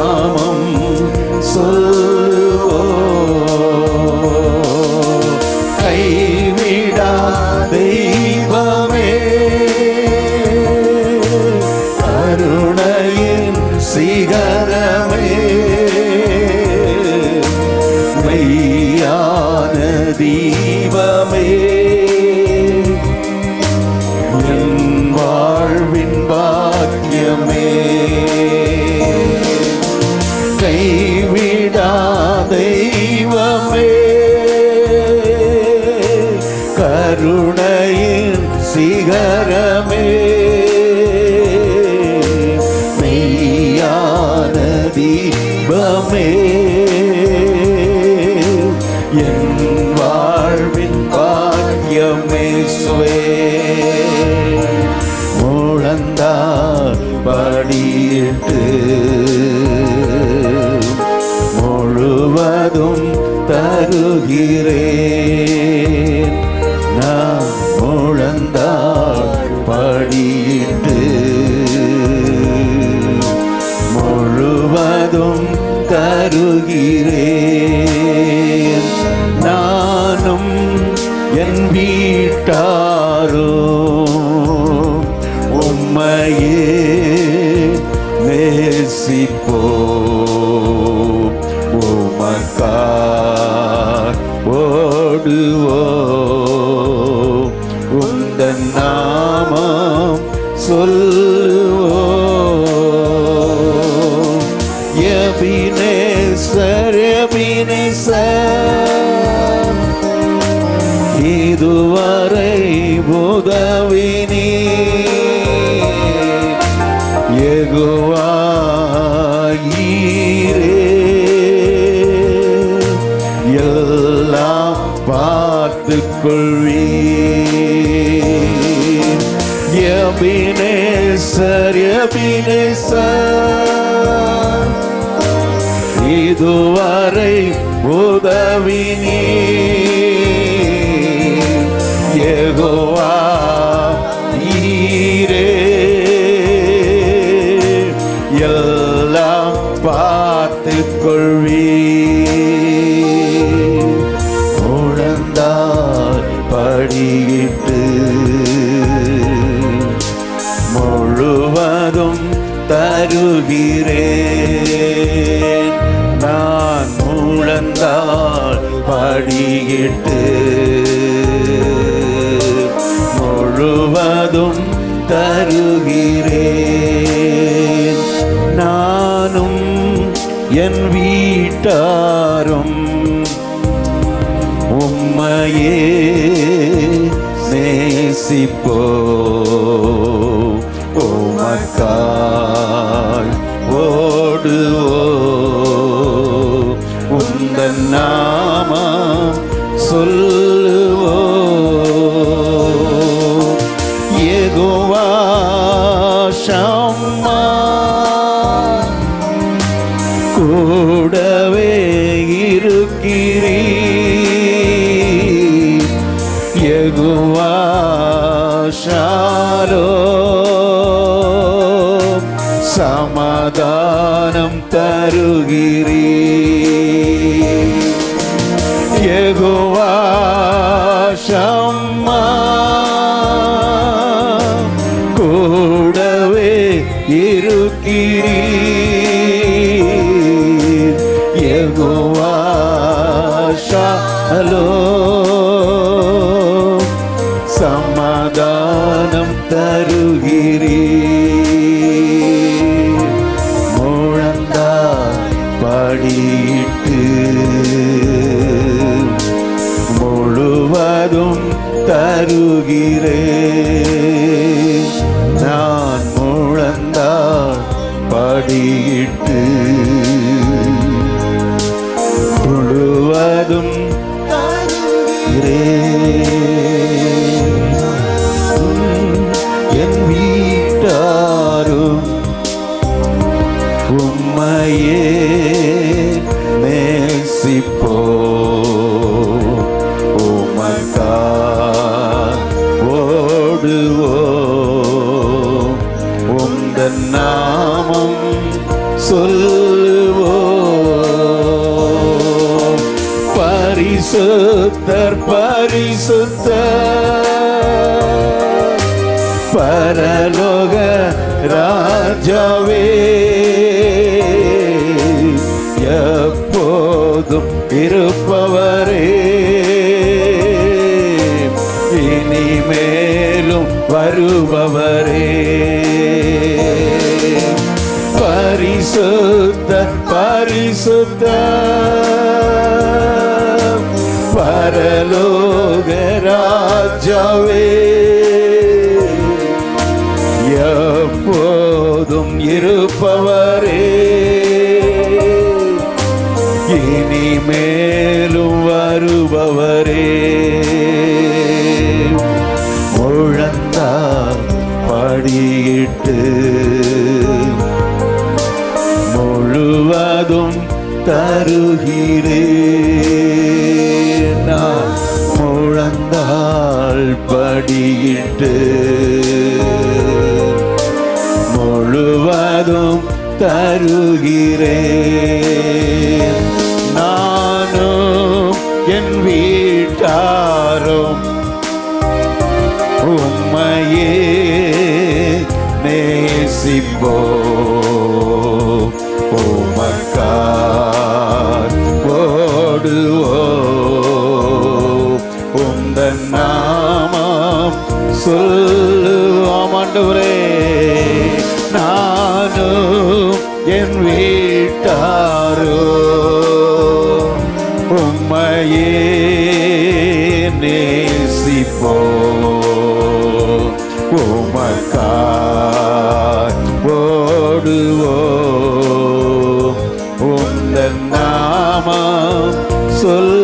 நாமம் சொல்லுவோ கைவிடா தெய்வமே கருணையின் சிகரமே மெய்யான தீபமே என் வாழ்வின் பாக்கியமே கைவிடா தெய்வமே கருணையின் சிகரமே மெய்யான தீபமே என் வாழ்வின் பாக்கியமே சுவே முழந்தால் படியிட்டு முழுவதும் தருகிறேன் நான் முழந்தால் படியிட்டு முழுவதும் தருகிறேன் நானும் என் வீட்டாரும் உம்மையே நேசிப்போ உமக்கார் ஓடுவோ உந்தன் நாமம் சொல்லுவோ எபினேசர் எபினேசர் இதுவரை உதவினி எகுவாயீரே எல்லாம் பார்த்து கொள்வீர் எபினேசர் எபினேசர் இதுவரை உதவினி யெகோவா ஈரே எல்லாம் பார்த்து கொள்வீர் உழந்தால் படியிட்டு முழுவதும் தருகிறேன் நான் முழந்தால் படியிட்டு முழுவதும் தருகிறேன் நானும் என் வீட்டாரும் உம்மையே நேசிப்போ உமக்காய் ஓடுவோ உந்தன் நாமம் சொல்லுவோ ஏகுவா ஷம்மா கூடவே இருக்கிறீ யெகோவா ஷாலோ சமாதானம் தருகிறீ யெகோவா ஷம்மா கூடவே இருக்கிறீர் யெகோவா ஷாலோ சமாதானம் தருகிறீர் முழந்தால் படியிட்டு முழுவதும் தருகிறேன் நான் முழந்தால் படியிட்டு முழுவதும் தருகிறேன் என் வீட்டாரும் உம்மையே நேசிப்போ உமக்கா ஓடுவோ உந்தன் நாமம் சொல்லு பரிசுத்தர் பரிசுத்தர் பரலோக ராஜாவே எப்போதும் இருப்பவரே இனிமேலும் வருபவரே பரிசுத்த பரிசுத்த பரலோக ராஜாவே எப்போதும் இருப்பவரே இனிமேலும் வருபவரே முழந்தால் படியிட்டு முழுவதும் தருகிறேன் நான் முழந்தால் படியிட்டு முழுவதும் தருகிறேன் நானும் என் வீட்டாரும் உம்மையே நேசிப்போ உமக்கார் ஓடுவோ உந்த நாமம் சொல்லுவோம் ஆண்டவரே நானும் என் வீட்டாரோ உம்மையே நேசிப்போ உமக்கார் ஓடுவோ உந்த நாமம் சொல்